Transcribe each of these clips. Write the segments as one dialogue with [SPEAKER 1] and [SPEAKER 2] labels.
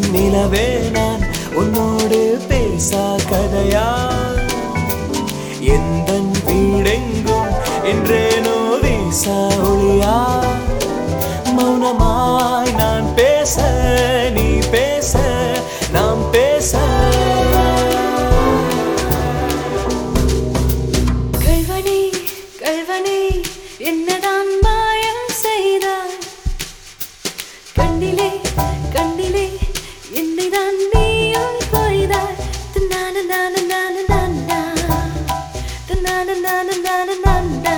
[SPEAKER 1] நிலவே நான் உன்னோடு பேசா கதையா எந்த வீடெங்கும் என்றேனோ வீசா ஒளியா மௌனமாய் நான் பேச நீ பேச நாம் பேச
[SPEAKER 2] கல்வனே கல்வனே என்னதான் மாயம் செய்தாய் கண்ணிலே கண்ணிலே என்னைதான் நீயும் கொய்தாய் தன்னான நான நான நானா தன்னான நான நான நானா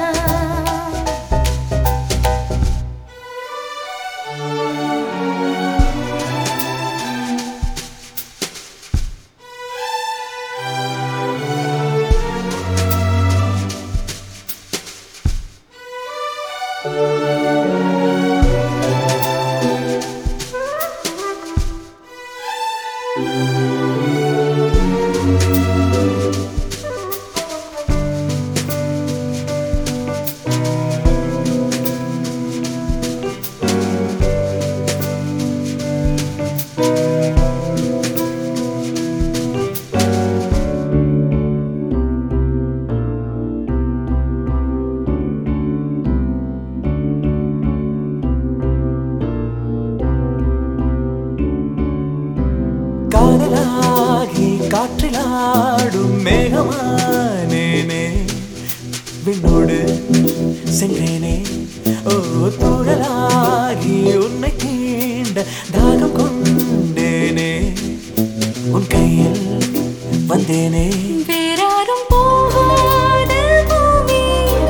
[SPEAKER 1] காதலாகி காற்றிலாடும் மேகமானேனே விண்ணோடு சென்றேனே ஓ தூரலாகி உன்னை தீண்ட தாகம் கொண்டேனே உன் கையில் வந்தேனே
[SPEAKER 2] வேறாரும் போகாத பூமி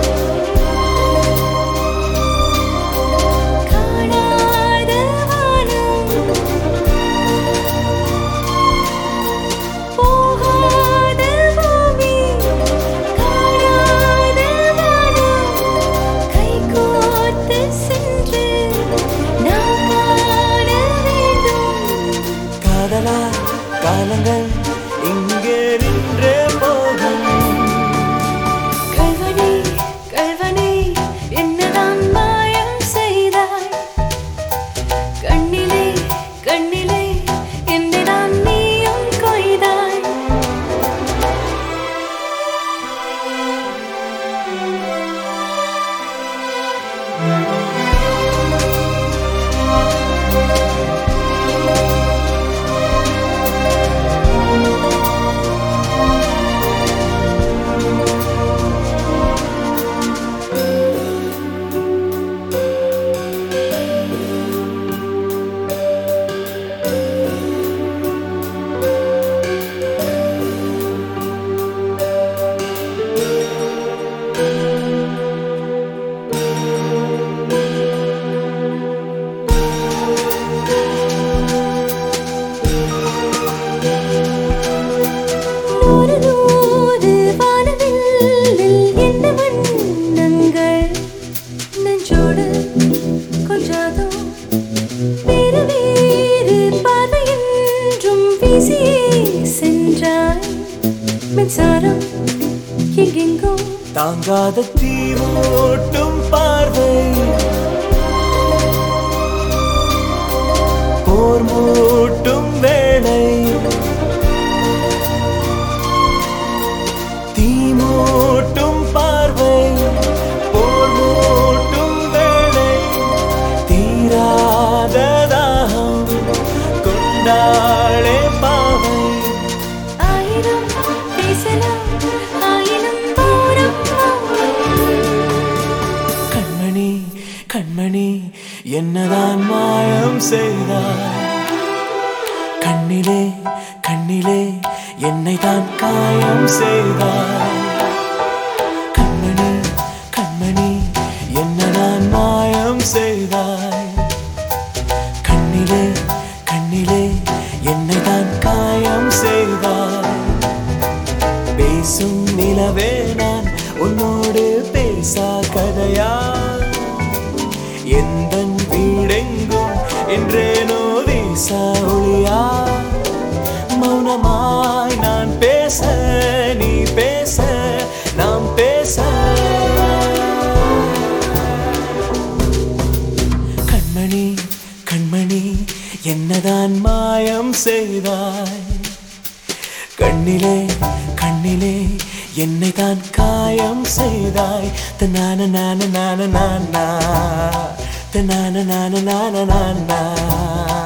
[SPEAKER 2] காணாத வானம் போகாத பூமி காணாத வானம் கைகோர்த்து சென்று நாம் காண வேண்டும்
[SPEAKER 1] காதலா காலங்கள் இங்கே நின்றே போகும்
[SPEAKER 2] கல்வனே கல்வனே என்னதான் மாயம் செய்தாய் கண்ணிலே கண்ணிலே என்னதான் நீயும் கொய்தாய் நூறு நூறு வானவில்லில் என்ன வண்ணங்கள் நெஞ்சோடு கொஞ்சாதோ வேறு வேறு பார்வையென்றும் வீசியே சென்றாய் மின்சாரம் எங்கெங்கோ
[SPEAKER 1] தாங்காத தீவோட்டும் பார்வை போர் மூட்டும் வேளை தீமூட்டும் பார்வை போர் மூட்டும் வேளை தீராத தாகம் கொண்டாளே பாவை
[SPEAKER 2] ஆயிரம் பேசலாம் ஆயிரம் தூரம்
[SPEAKER 1] கண்மணி கண்மணி என்னதான் மாயம் செய்தாய் கண்ணிலே கண்ணிலே என்னை தான் காயம் செய்தாய் கண்மணி கண்மணி என்னதான் மாயம் செய்தாய் கண்ணிலே கண்ணிலே என்னை தான் காயம் செய்தாய் பேசும் நிலவே நான் உன்னோடு பேசா கதையா எந்த வீடெங்கும் என்றேனோ வீசா ஒளியா மௌனமாய் நான் பேச நீ பேச காயம் செய்தாய் கண்ணிலே கண்ணிலே என்னை தான் காயம் செய்தாய் தனான நான நான நானா தனான நான நான நானா